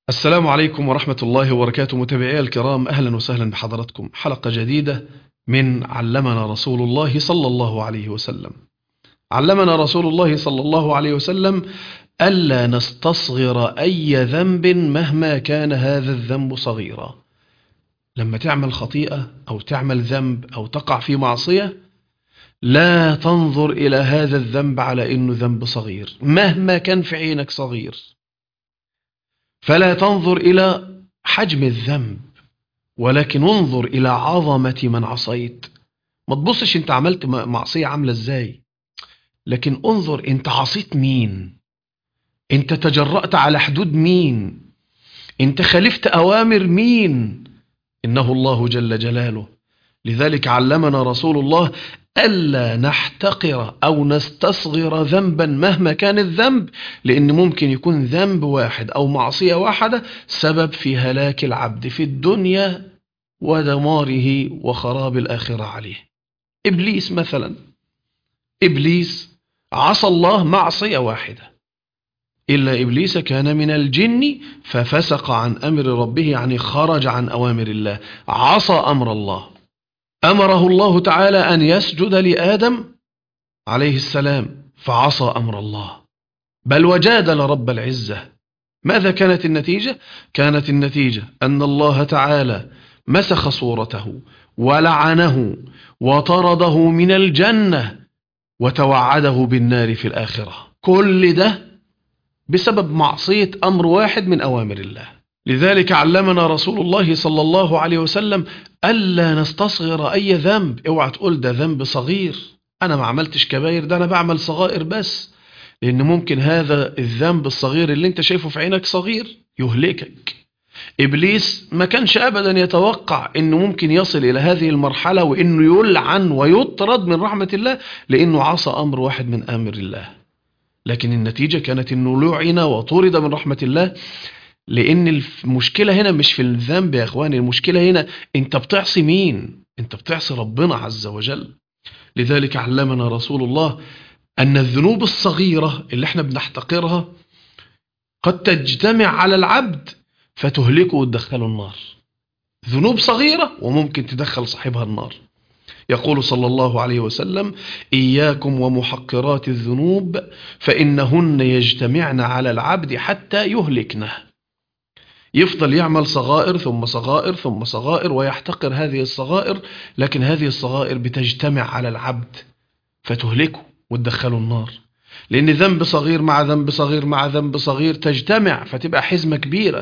السلام عليكم ورحمة الله وبركاته متابعي الكرام أهلا وسهلا بحضراتكم حلقة جديدة من علمنا رسول الله صلى الله عليه وسلم علمنا رسول الله صلى الله عليه وسلم ألا نستصغر أي ذنب مهما كان هذا الذنب صغيرا لما تعمل خطيئة أو تعمل ذنب أو تقع في معصية لا تنظر إلى هذا الذنب على إنه ذنب صغير مهما كان في عينك صغير فلا تنظر إلى حجم الذنب ولكن انظر إلى عظمة من عصيت ما تبصش انت عملت معصية عاملة ازاي لكن انظر انت عصيت مين انت تجرأت على حدود مين انت خالفت أوامر مين إنه الله جل جلاله لذلك علمنا رسول الله ألا نحتقر أو نستصغر ذنبا مهما كان الذنب لأن ممكن يكون ذنب واحد أو معصية واحدة سبب في هلاك العبد في الدنيا ودماره وخراب الآخرة عليه إبليس مثلا إبليس عصى الله معصية واحدة إلا إبليس كان من الجن ففسق عن أمر ربه يعني خرج عن أوامر الله عصى أمر الله أمره الله تعالى أن يسجد لآدم عليه السلام فعصى أمر الله بل وجادل رب العزة ماذا كانت النتيجة؟ كانت النتيجة أن الله تعالى مسخ صورته ولعنه وطرده من الجنة وتوعده بالنار في الآخرة كل ده بسبب معصية أمر واحد من أوامر الله لذلك علمنا رسول الله صلى الله عليه وسلم ألا نستصغر أي ذنب اوعى تقول ده ذنب صغير أنا ما عملتش كباير ده أنا بعمل صغائر بس لأن ممكن هذا الذنب الصغير اللي انت شايفه في عينك صغير يهلكك إبليس ما كانش أبدا يتوقع أنه ممكن يصل إلى هذه المرحلة وأنه يلعن ويطرد من رحمة الله لأنه عصى أمر واحد من أمر الله لكن النتيجة كانت أنه لعن وطرد من رحمة الله لأن المشكلة هنا مش في الذنب يا أخواني المشكلة هنا أنت بتعصي مين أنت بتعصي ربنا عز وجل لذلك علمنا رسول الله أن الذنوب الصغيرة اللي احنا بنحتقرها قد تجتمع على العبد فتهلكه وتدخله النار ذنوب صغيرة وممكن تدخل صاحبها النار يقول صلى الله عليه وسلم إياكم ومحقرات الذنوب فإنهن يجتمعن على العبد حتى يهلكنه يفضل يعمل صغائر ثم صغائر ثم صغائر ويحتقر هذه الصغائر لكن هذه الصغائر بتجتمع على العبد فتهلكه وتدخله النار لأن ذنب صغير مع ذنب صغير مع ذنب صغير تجتمع فتبقى حزمة كبيرة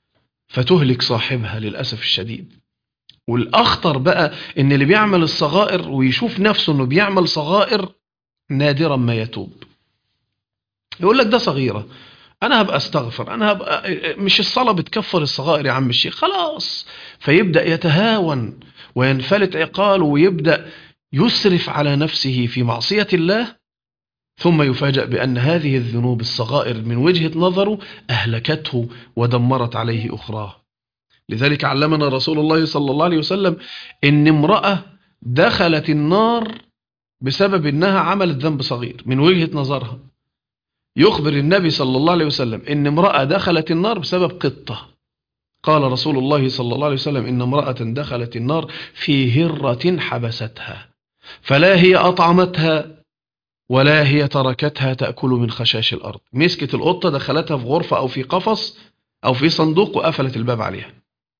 فتهلك صاحبها للأسف الشديد والأخطر بقى إن اللي بيعمل الصغائر ويشوف نفسه إنه بيعمل صغائر نادرا ما يتوب يقول لك ده صغيرة أنا هبقى استغفر أنا هبقى مش الصلاة بتكفر الصغائر يا عم الشيخ خلاص فيبدأ يتهاون وينفلت عقاله ويبدأ يسرف على نفسه في معصية الله ثم يفاجأ بأن هذه الذنوب الصغائر من وجهة نظره أهلكته ودمرت عليه أخراه لذلك علمنا رسول الله صلى الله عليه وسلم إن امرأة دخلت النار بسبب إنها عملت ذنب صغير من وجهة نظرها يخبر النبي صلى الله عليه وسلم إن امرأة دخلت النار بسبب قطة قال رسول الله صلى الله عليه وسلم إن امرأة دخلت النار في هرة حبستها فلا هي أطعمتها ولا هي تركتها تأكل من خشاش الأرض مسكت القطة دخلتها في غرفة أو في قفص أو في صندوق وقفلت الباب عليها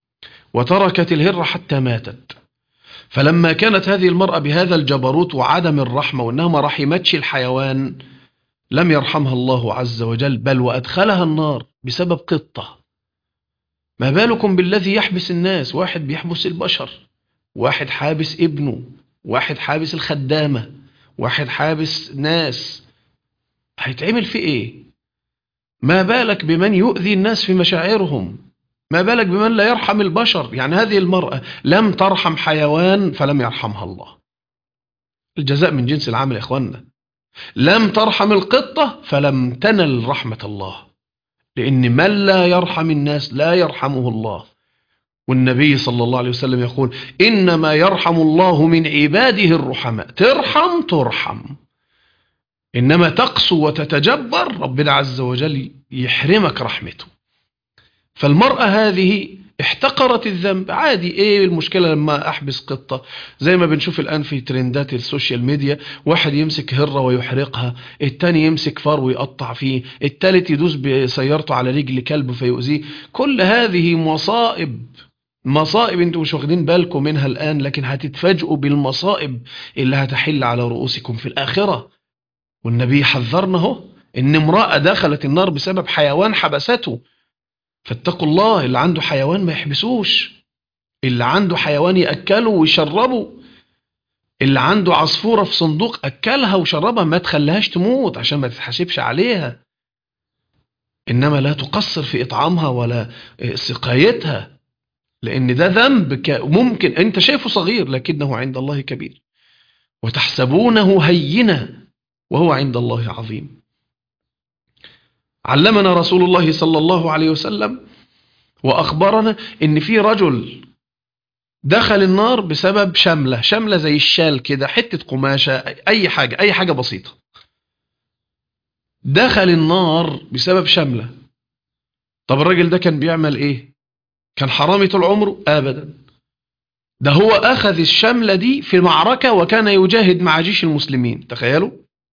وتركت الهرة حتى ماتت فلما كانت هذه المرأة بهذا الجبروت وعدم الرحمة وأنها ما رحمتش الحيوان لم يرحمها الله عز وجل بل وأدخلها النار بسبب قطة ما بالكم بالذي يحبس الناس واحد بيحبس البشر واحد حابس ابنه واحد حابس الخدامة واحد حابس ناس هيتعمل في ايه ما بالك بمن يؤذي الناس في مشاعرهم ما بالك بمن لا يرحم البشر يعني هذه المرأة لم ترحم حيوان فلم يرحمها الله الجزاء من جنس العمل يا إخواننا لم ترحم القطة فلم تنل رحمة الله لأن من لا يرحم الناس لا يرحمه الله والنبي صلى الله عليه وسلم يقول إنما يرحم الله من عباده الرحماء ترحم ترحم إنما تقسو وتتجبر ربنا عز وجل يحرمك رحمته فالمرأة هذه احتقرت الذنب عادي ايه المشكلة لما احبس قطة زي ما بنشوف الان في ترندات السوشيال ميديا واحد يمسك هرة ويحرقها التاني يمسك فار ويقطع فيه التالت يدوس بسيارته على رجل كلب فيؤذيه كل هذه مصائب مصائب انتم مش واخدين بالكم منها الآن لكن هتتفاجئوا بالمصائب اللي هتحل على رؤوسكم في الآخرة والنبي حذرنا اهو ان امرأة دخلت النار بسبب حيوان حبسته فاتقوا الله اللي عنده حيوان ما يحبسوش اللي عنده حيوان يأكله ويشربه اللي عنده عصفورة في صندوق أكلها وشربها ما تخليهاش تموت عشان ما تتحاسبش عليها إنما لا تقصر في إطعامها ولا سقايتها لأن ده ذنب ممكن أنت شايفه صغير لكنه عند الله كبير وتحسبونه هينا وهو عند الله عظيم علمنا رسول الله صلى الله عليه وسلم وأخبرنا إن في رجل دخل النار بسبب شملة شملة زي الشال كده حتة قماشة أي حاجة أي حاجة بسيطة دخل النار بسبب شملة طب الراجل ده كان بيعمل إيه كان حرامي طول عمره أبدا ده هو أخذ الشملة دي في معركة وكان يجاهد مع جيش المسلمين تخيلوا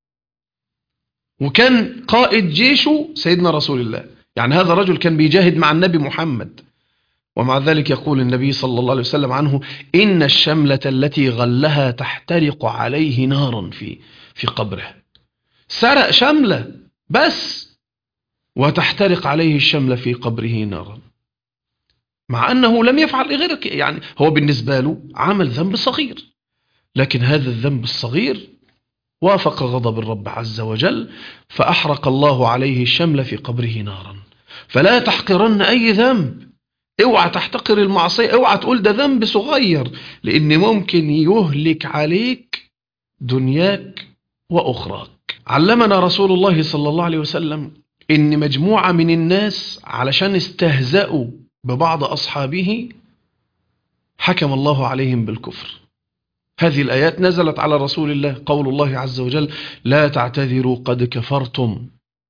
وكان قائد جيشه سيدنا رسول الله يعني هذا الرجل كان بيجاهد مع النبي محمد ومع ذلك يقول النبي صلى الله عليه وسلم عنه إن الشملة التي غلها تحترق عليه نارا في في قبره سرق شملة بس وتحترق عليه الشملة في قبره نارا مع أنه لم يفعل غير يعني هو بالنسبة له عمل ذنب صغير لكن هذا الذنب الصغير وافق غضب الرب عز وجل فأحرق الله عليه الشمل في قبره نارا فلا تحقرن أي ذنب اوعى تحتقر المعصية اوعى تقول ده ذنب صغير لأن ممكن يهلك عليك دنياك وأخراك علمنا رسول الله صلى الله عليه وسلم إن مجموعة من الناس علشان استهزأوا ببعض أصحابه حكم الله عليهم بالكفر هذه الآيات نزلت على رسول الله قول الله عز وجل لا تعتذروا قد كفرتم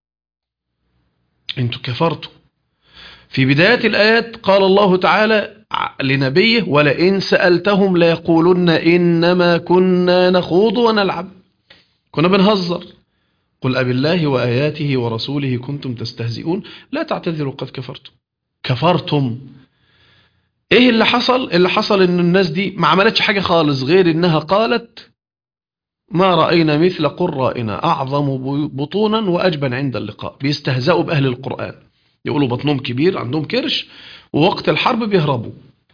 انتم كفرتم في بداية الآيات قال الله تعالى لنبيه ولئن سألتهم ليقولن إنما كنا نخوض ونلعب كنا بنهزر قل أب الله وآياته ورسوله كنتم تستهزئون لا تعتذروا قد كفرتم كفرتم ايه اللي حصل اللي حصل ان الناس دي ما عملتش حاجة خالص غير انها قالت ما رأينا مثل قرائنا أعظم بطونا وأجبن عند اللقاء بيستهزئوا بأهل القرآن يقولوا بطنهم كبير عندهم كرش ووقت الحرب بيهربوا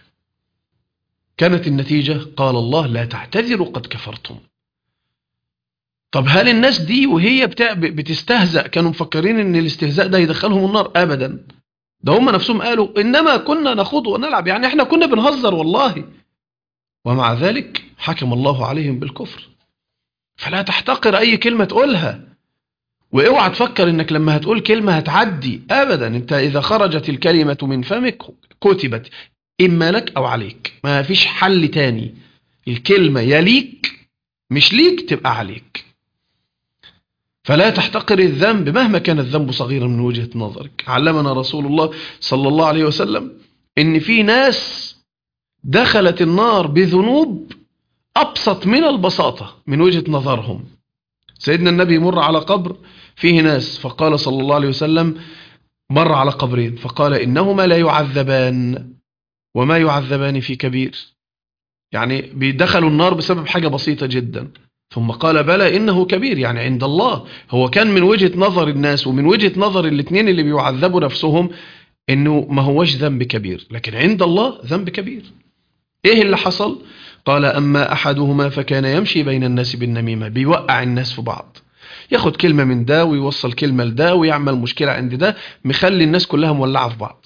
كانت النتيجة قال الله لا تعتذروا قد كفرتم طب هل الناس دي وهي بتستهزأ كانوا مفكرين ان الاستهزاء ده يدخلهم النار أبدا ده هم نفسهم قالوا إنما كنا نخوض ونلعب يعني احنا كنا بنهزر والله ومع ذلك حكم الله عليهم بالكفر فلا تحتقر أي كلمة تقولها واوعى تفكر انك لما هتقول كلمة هتعدي ابدا انت اذا خرجت الكلمة من فمك كتبت اما لك او عليك ما فيش حل تاني الكلمة يليك مش ليك تبقى عليك فلا تحتقر الذنب مهما كان الذنب صغيرا من وجهة نظرك علمنا رسول الله صلى الله عليه وسلم ان في ناس دخلت النار بذنوب أبسط من البساطة من وجهة نظرهم سيدنا النبي مر على قبر فيه ناس فقال صلى الله عليه وسلم مر على قبرين فقال إنهما لا يعذبان وما يعذبان في كبير يعني بيدخلوا النار بسبب حاجة بسيطة جدا ثم قال بلى إنه كبير يعني عند الله هو كان من وجهة نظر الناس ومن وجهة نظر الاثنين اللي بيعذبوا نفسهم إنه ما هوش ذنب كبير لكن عند الله ذنب كبير إيه اللي حصل قال أما أحدهما فكان يمشي بين الناس بالنميمة بيوقع الناس في بعض ياخد كلمة من ده ويوصل كلمة لده ويعمل مشكلة عند ده مخلي الناس كلها مولعة في بعض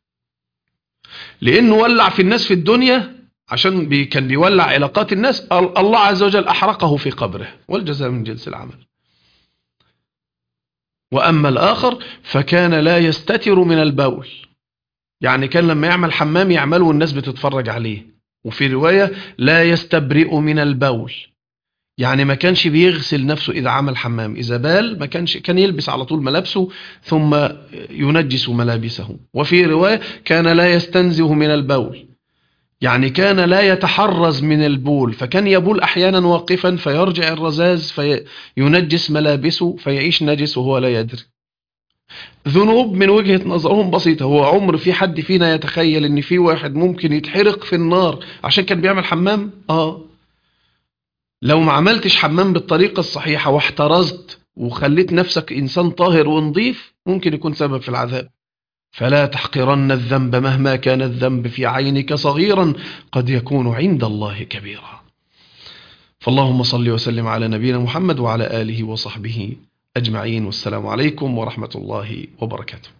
لأنه ولع في الناس في الدنيا عشان بي كان بيولع علاقات الناس الله عز وجل أحرقه في قبره والجزاء من جنس العمل وأما الآخر فكان لا يستتر من البول يعني كان لما يعمل حمام يعمله والناس بتتفرج عليه وفي رواية لا يستبرئ من البول يعني ما كانش بيغسل نفسه إذا عمل حمام إذا بال ما كانش كان يلبس على طول ملابسه ثم ينجس ملابسه وفي رواية كان لا يستنزه من البول يعني كان لا يتحرز من البول فكان يبول أحيانا واقفا فيرجع الرزاز فينجس ملابسه فيعيش نجس وهو لا يدري ذنوب من وجهة نظرهم بسيطة هو عمر في حد فينا يتخيل ان في واحد ممكن يتحرق في النار عشان كان بيعمل حمام اه لو ما عملتش حمام بالطريقة الصحيحة واحترزت وخليت نفسك إنسان طاهر ونظيف ممكن يكون سبب في العذاب فلا تحقرن الذنب مهما كان الذنب في عينك صغيرا قد يكون عند الله كبيرا فاللهم صل وسلم على نبينا محمد وعلى آله وصحبه أجمعين والسلام عليكم ورحمة الله وبركاته